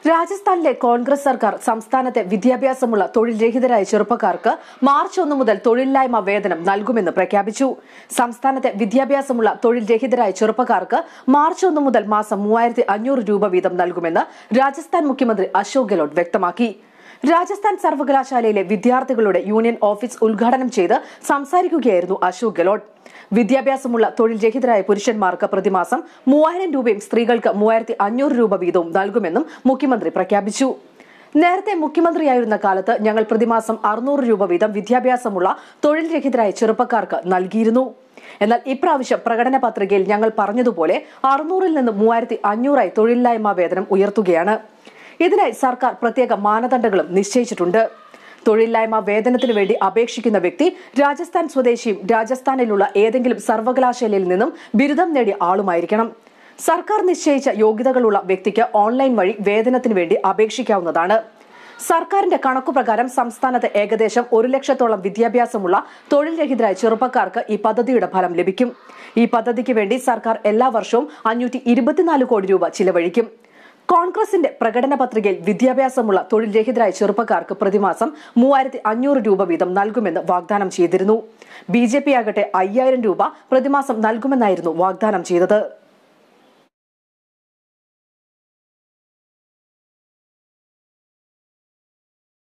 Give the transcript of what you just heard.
രാജസ്ഥാനിലെ കോൺഗ്രസ് സർക്കാർ സംസ്ഥാനത്തെ വിദ്യാഭ്യാസമുള്ള തൊഴിൽ രഹിതരായ ചെറുപ്പക്കാർക്ക് മാർച്ച് ഒന്ന് മുതൽ തൊഴിലില്ലായ്മ വേതനം നൽകുമെന്ന് പ്രഖ്യാപിച്ചു സംസ്ഥാനത്തെ വിദ്യാഭ്യാസമുള്ള തൊഴിൽ രഹിതരായ ചെറുപ്പക്കാർക്ക് മാർച്ച് ഒന്ന് മുതൽ മാസം മൂവായിരത്തി അഞ്ഞൂറ് രൂപ വീതം നൽകുമെന്ന് രാജസ്ഥാൻ മുഖ്യമന്ത്രി അശോക് ഗെഹ്ലോട്ട് വ്യക്തമാക്കി രാജസ്ഥാൻ സർവകലാശാലയിലെ വിദ്യാർത്ഥികളുടെ യൂണിയൻ ഓഫീസ് ഉദ്ഘാടനം ചെയ്ത് സംസാരിക്കുകയായിരുന്നു അശോക് ഗെഹ്ലോട്ട് വിദ്യാഭ്യാസമുള്ള തൊഴിൽ രഹിതരായ പുരുഷന്മാർക്ക് പ്രതിമാസം മൂവായിരം രൂപയും സ്ത്രീകൾക്ക് മൂവായിരത്തി അഞ്ഞൂറ് രൂപ വീതവും നൽകുമെന്നും മുഖ്യമന്ത്രി പ്രഖ്യാപിച്ചു നേരത്തെ മുഖ്യമന്ത്രിയായിരുന്ന കാലത്ത് ഞങ്ങൾ പ്രതിമാസം അറുന്നൂറ് രൂപ വീതം വിദ്യാഭ്യാസമുള്ള തൊഴിൽ രഹിതരായ ചെറുപ്പക്കാർക്ക് നൽകിയിരുന്നു എന്നാൽ ഇപ്രാവശ്യം പ്രകടന പത്രികയിൽ ഞങ്ങൾ പറഞ്ഞതുപോലെ അറുന്നൂറിൽ നിന്ന് മൂവായിരത്തി അഞ്ഞൂറായി തൊഴിലില്ലായ്മ വേതനം ഉയർത്തുകയാണ് ഇതിനായി സർക്കാർ പ്രത്യേക മാനദണ്ഡങ്ങളും നിശ്ചയിച്ചിട്ടുണ്ട് തൊഴിലില്ലായ്മ വേതനത്തിനു വേണ്ടി അപേക്ഷിക്കുന്ന വ്യക്തി രാജസ്ഥാൻ സ്വദേശിയും രാജസ്ഥാനിലുള്ള ഏതെങ്കിലും സർവകലാശാലയിൽ നിന്നും ബിരുദം നേടിയ ആളുമായിരിക്കണം സർക്കാർ നിശ്ചയിച്ച യോഗ്യതകളുള്ള വ്യക്തിക്ക് ഓൺലൈൻ വഴി വേതനത്തിനു വേണ്ടി അപേക്ഷിക്കാവുന്നതാണ് സർക്കാരിന്റെ കണക്കുപ്രകാരം സംസ്ഥാനത്ത് ഏകദേശം ഒരു ലക്ഷത്തോളം വിദ്യാഭ്യാസമുള്ള തൊഴിൽ രഹിതരായ ചെറുപ്പക്കാർക്ക് ഈ പദ്ധതിയുടെ ഫലം ലഭിക്കും ഈ പദ്ധതിക്ക് വേണ്ടി സർക്കാർ എല്ലാ വർഷവും അഞ്ഞൂറ്റി ഇരുപത്തിനാല് കോടി രൂപ ചിലവഴിക്കും കോൺഗ്രസിന്റെ പ്രകടന പത്രികയിൽ വിദ്യാഭ്യാസമുള്ള തൊഴിൽ രഹിതരായ ചെറുപ്പക്കാർക്ക് പ്രതിമാസം മൂവായിരത്തി അഞ്ഞൂറ് രൂപ വീതം നൽകുമെന്ന് വാഗ്ദാനം ചെയ്തിരുന്നു ബി ജെ പി ആകട്ടെ അയ്യായിരം രൂപ പ്രതിമാസം നൽകുമെന്നായിരുന്നു വാഗ്ദാനം ചെയ്തത്